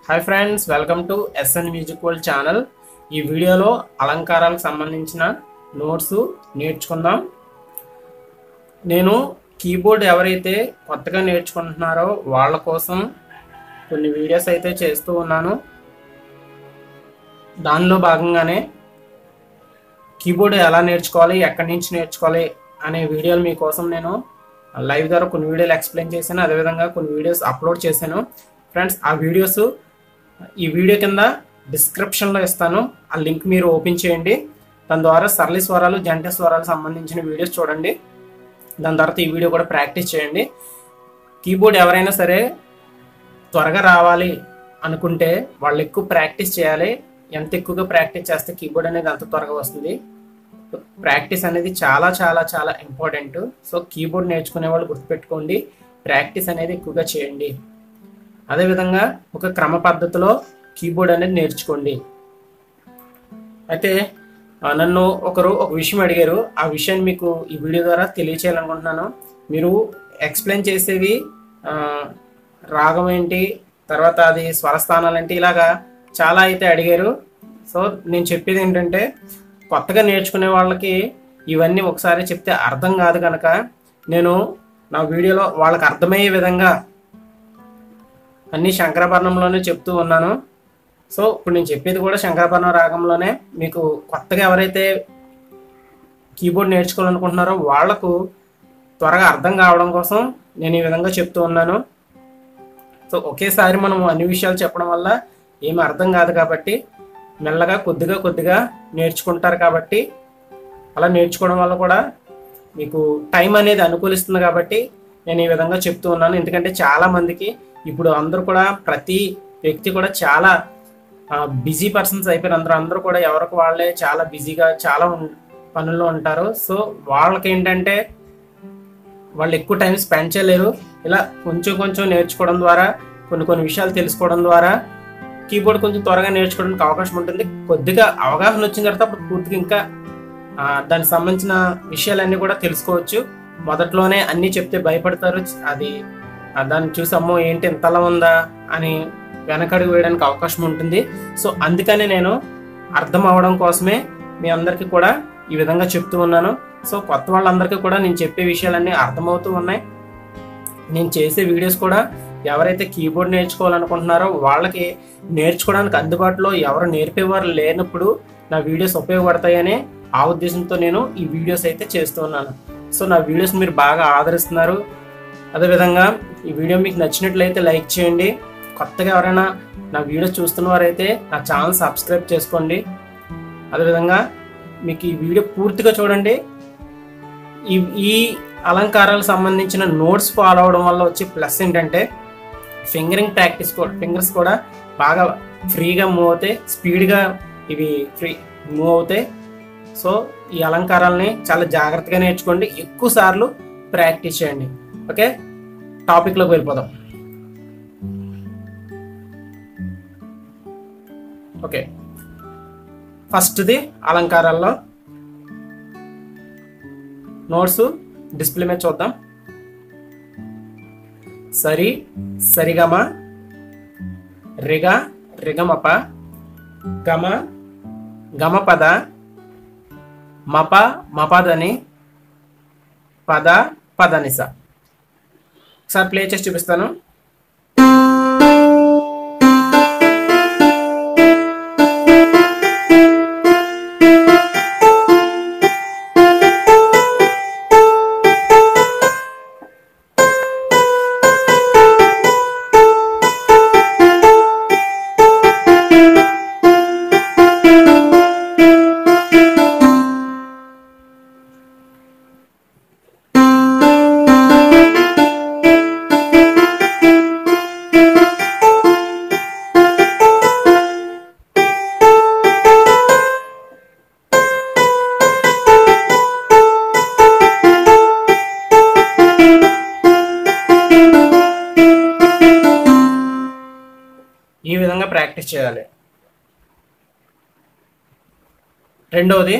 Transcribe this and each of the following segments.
hi friends welcome to SN music world channel ఈ వీడియోలో అలంకారాలకు సంబంధించిన నోట్స్ నేర్చుకుందాం నేను కీబోర్డ్ ఎవరైతే కొత్తగా నేర్చుకుంటున్నారో వాళ్ళ కోసం కొన్ని వీడియోస్ అయితే చేస్తూ ఉన్నాను దానిలో భాగంగానే కీబోర్డ్ ఎలా నేర్చుకోవాలి ఎక్కడి నుంచి నేర్చుకోవాలి అనే వీడియోలు మీకోసం నేను లైవ్ ద్వారా కొన్ని వీడియోలు ఎక్స్ప్లెయిన్ చేశాను అదేవిధంగా కొన్ని వీడియోస్ అప్లోడ్ చేశాను ఫ్రెండ్స్ ఆ వీడియోస్ ఈ వీడియో కింద డిస్క్రిప్షన్లో ఇస్తాను ఆ లింక్ మీరు ఓపెన్ చేయండి దాని ద్వారా సరళి స్వరాలు జంట స్వరాలు సంబంధించిన వీడియోస్ చూడండి దాని తర్వాత ఈ వీడియో కూడా ప్రాక్టీస్ చేయండి కీబోర్డ్ ఎవరైనా సరే త్వరగా రావాలి అనుకుంటే వాళ్ళు ఎక్కువ ప్రాక్టీస్ చేయాలి ఎంత ఎక్కువగా ప్రాక్టీస్ చేస్తే కీబోర్డ్ అనేది అంత త్వరగా వస్తుంది ప్రాక్టీస్ అనేది చాలా చాలా చాలా ఇంపార్టెంట్ సో కీబోర్డ్ నేర్చుకునే వాళ్ళు గుర్తుపెట్టుకోండి ప్రాక్టీస్ అనేది ఎక్కువగా చేయండి అదేవిధంగా ఒక క్రమ పద్ధతిలో కీబోర్డ్ అనేది నేర్చుకోండి అయితే ఆ, నన్ను ఒకరు ఒక విషయం అడిగారు ఆ విషయాన్ని మీకు ఈ వీడియో ద్వారా తెలియచేయాలనుకుంటున్నాను మీరు ఎక్స్ప్లెయిన్ చేసేవి ఆ, రాగం ఏంటి తర్వాత అది స్వరస్థానాలు ఏంటి ఇలాగా చాలా అయితే అడిగారు సో నేను చెప్పేది ఏంటంటే కొత్తగా నేర్చుకునే వాళ్ళకి ఇవన్నీ ఒకసారి చెప్తే అర్థం కాదు కనుక నేను నా వీడియోలో వాళ్ళకి అర్థమయ్యే విధంగా అన్ని శంకరాభరణంలోనే చెప్తూ ఉన్నాను సో ఇప్పుడు నేను చెప్పేది కూడా శంకరాభరణం రాగంలోనే మీకు కొత్తగా ఎవరైతే కీబోర్డ్ నేర్చుకోవాలనుకుంటున్నారో వాళ్లకు త్వరగా అర్థం కావడం కోసం నేను ఈ విధంగా చెప్తూ ఉన్నాను సో ఒకేసారి మనం అన్ని విషయాలు చెప్పడం వల్ల ఏమి అర్థం కాదు కాబట్టి మెల్లగా కొద్దిగా కొద్దిగా నేర్చుకుంటారు కాబట్టి అలా నేర్చుకోవడం వల్ల కూడా మీకు టైం అనేది అనుకూలిస్తుంది కాబట్టి నేను ఈ విధంగా చెప్తూ ఉన్నాను ఎందుకంటే చాలా మందికి ఇప్పుడు అందరూ కూడా ప్రతి వ్యక్తి కూడా చాలా బిజీ పర్సన్స్ అయిపోయారు అందరూ అందరూ కూడా ఎవరికి వాళ్ళే చాలా బిజీగా చాలా ఉన్- పనుల్లో ఉంటారు సో వాళ్ళకి ఏంటంటే వాళ్ళు ఎక్కువ టైం స్పెండ్ చేయలేరు ఇలా కొంచెం కొంచెం నేర్చుకోవడం ద్వారా కొన్ని కొన్ని విషయాలు తెలుసుకోవడం ద్వారా కీబోర్డ్ కొంచెం త్వరగా నేర్చుకోవడానికి అవకాశం ఉంటుంది కొద్దిగా అవగాహన వచ్చిన తర్వాత అప్పుడు పూర్తిగా ఇంకా ఆ, దానికి సంబంధించిన విషయాలన్నీ కూడా తెలుసుకోవచ్చు మొదట్లోనే అన్నీ చెప్తే భయపడతారు అది ఆ, దాన్ని చూసి అమ్మో ఏంటి ఇంతలా ఉందా అని వెనకడుగు వేయడానికి అవకాశం ఉంటుంది సో అందుకనే నేను అర్థం అవడం కోసమే మీ అందరికీ కూడా ఈ విధంగా చెప్తూ ఉన్నాను సో కొత్త వాళ్ళందరికీ కూడా నేను చెప్పే విషయాలన్నీ అర్థమవుతూ ఉన్నాయి నేను చేసే వీడియోస్ కూడా ఎవరైతే కీబోర్డ్ నేర్చుకోవాలనుకుంటున్నారో వాళ్ళకి నేర్చుకోవడానికి అందుబాటులో ఎవరు నేర్పేవారు లేనప్పుడు నా వీడియోస్ ఉపయోగపడతాయని ఆ ఉద్దేశంతో నేను ఈ వీడియోస్ అయితే చేస్తూ ఉన్నాను సో నా వీడియోస్ మీరు బాగా ఆదరిస్తున్నారు అదేవిధంగా ఈ వీడియో మీకు నచ్చినట్లయితే లైక్ చేయండి కొత్తగా ఎవరైనా నా వీడియోస్ చూస్తున్న వారైతే నా ఛానల్ సబ్స్క్రైబ్ చేసుకోండి అదేవిధంగా మీకు ఈ వీడియో పూర్తిగా చూడండి ఈ ఈ అలంకారాలకు సంబంధించిన నోట్స్ ఫాలో అవడం వల్ల వచ్చే ప్లస్ ఏంటంటే ఫింగరింగ్ ప్రాక్టీస్ కూడా ఫింగర్స్ కూడా బాగా ఫ్రీగా మూవ్ అవుతాయి స్పీడ్గా ఇవి ఫ్రీ మూవ్ అవుతాయి సో ఈ అలంకారాలని చాలా జాగ్రత్తగా నేర్చుకోండి ఎక్కువ సార్లు ప్రాక్టీస్ చేయండి ఓకే టాపిక్లోకి వెళ్ళిపోదాం ఓకే ఫస్ట్ది అలంకారాల్లో నోట్స్ డిస్ప్లే మీద చూద్దాం సరి సరిగమ రిగ రిగమప గమ గమపద మప మపదని పద పదనిస ఒకసారి ప్లే చేసి చూపిస్తాను ఈ విధంగా ప్రాక్టీస్ చేయాలి రెండవది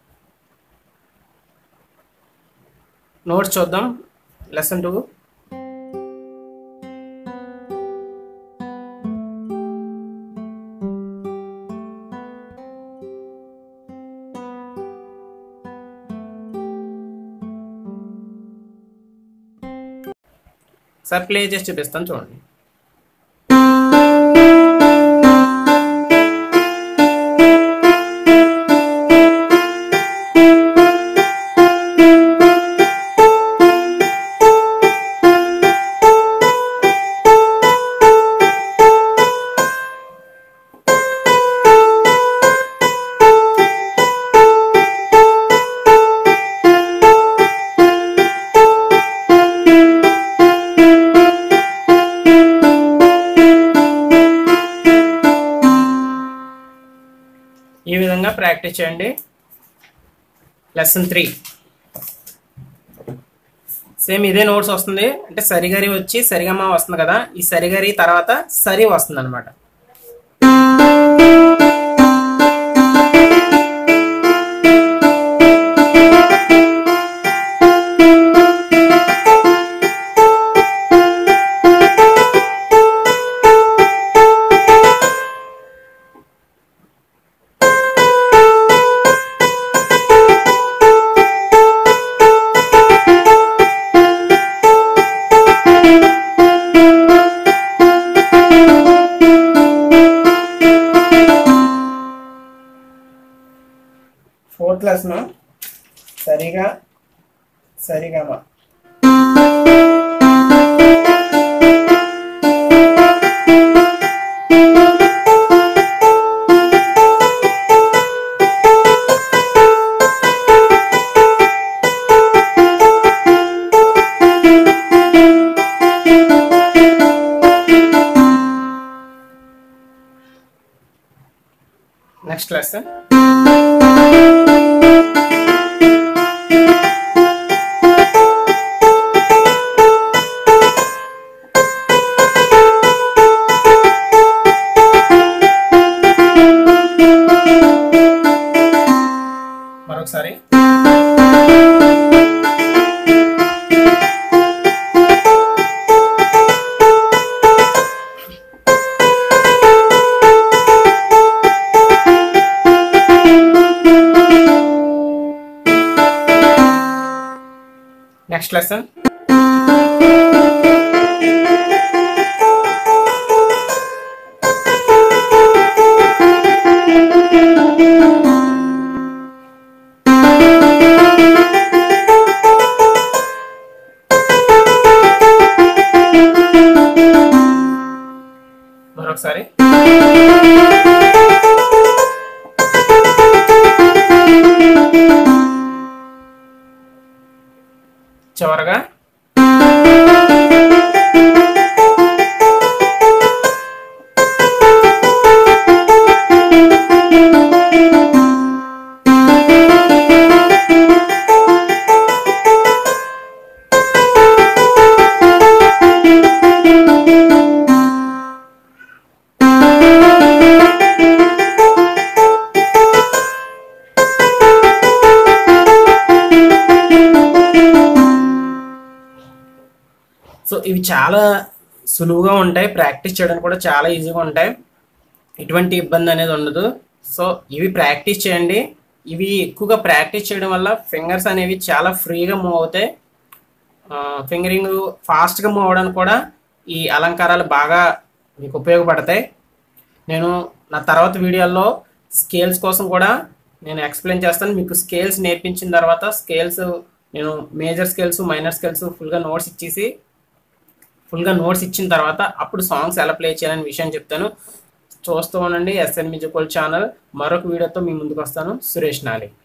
నోట్స్ చూద్దాం లెసన్ టూ సార్ ప్లే చేసి చూపిస్తాను చూడండి ఈ విధంగా ప్రాక్టీస్ చేయండి లెసన్ త్రీ సేమ్ ఇదే నోట్స్ వస్తుంది అంటే సరిగరి వచ్చి సరిగమ వస్తుంది కదా ఈ సరిగరి తర్వాత సరి వస్తుంది అనమాట ఫోర్త్ లెసన్ సరిగా సరిగమ నెక్స్ట్ లెసన్ మరొకసారి నెక్స్ట్ లెసన్ మరొకసారి చివరగా సో ఇవి చాలా సులువుగా ఉంటాయి ప్రాక్టీస్ చేయడానికి కూడా చాలా ఈజీగా ఉంటాయి ఎటువంటి ఇబ్బంది అనేది ఉండదు సో ఇవి ప్రాక్టీస్ చేయండి ఇవి ఎక్కువగా ప్రాక్టీస్ చేయడం వల్ల ఫింగర్స్ అనేవి చాలా ఫ్రీగా మూవ్ అవుతాయి ఫింగరింగ్ ఫాస్ట్గా మూవ్ అవడానికి కూడా ఈ అలంకారాలు బాగా మీకు ఉపయోగపడతాయి నేను నా తర్వాత వీడియోల్లో స్కేల్స్ కోసం కూడా నేను ఎక్స్ప్లెయిన్ చేస్తాను మీకు స్కేల్స్ నేర్పించిన తర్వాత స్కేల్స్ నేను మేజర్ స్కేల్స్ మైనర్ స్కేల్స్ ఫుల్గా నోట్స్ ఇచ్చేసి ఫుల్గా నోట్స్ ఇచ్చిన తర్వాత అప్పుడు సాంగ్స్ ఎలా ప్లే చేయాలనే విషయం చెప్తాను చూస్తూ ఉండండి ఎస్ఎన్ మ్యూజికల్ ఛానల్ మరొక వీడియోతో మీ ముందుకు వస్తాను సురేష్ నాలి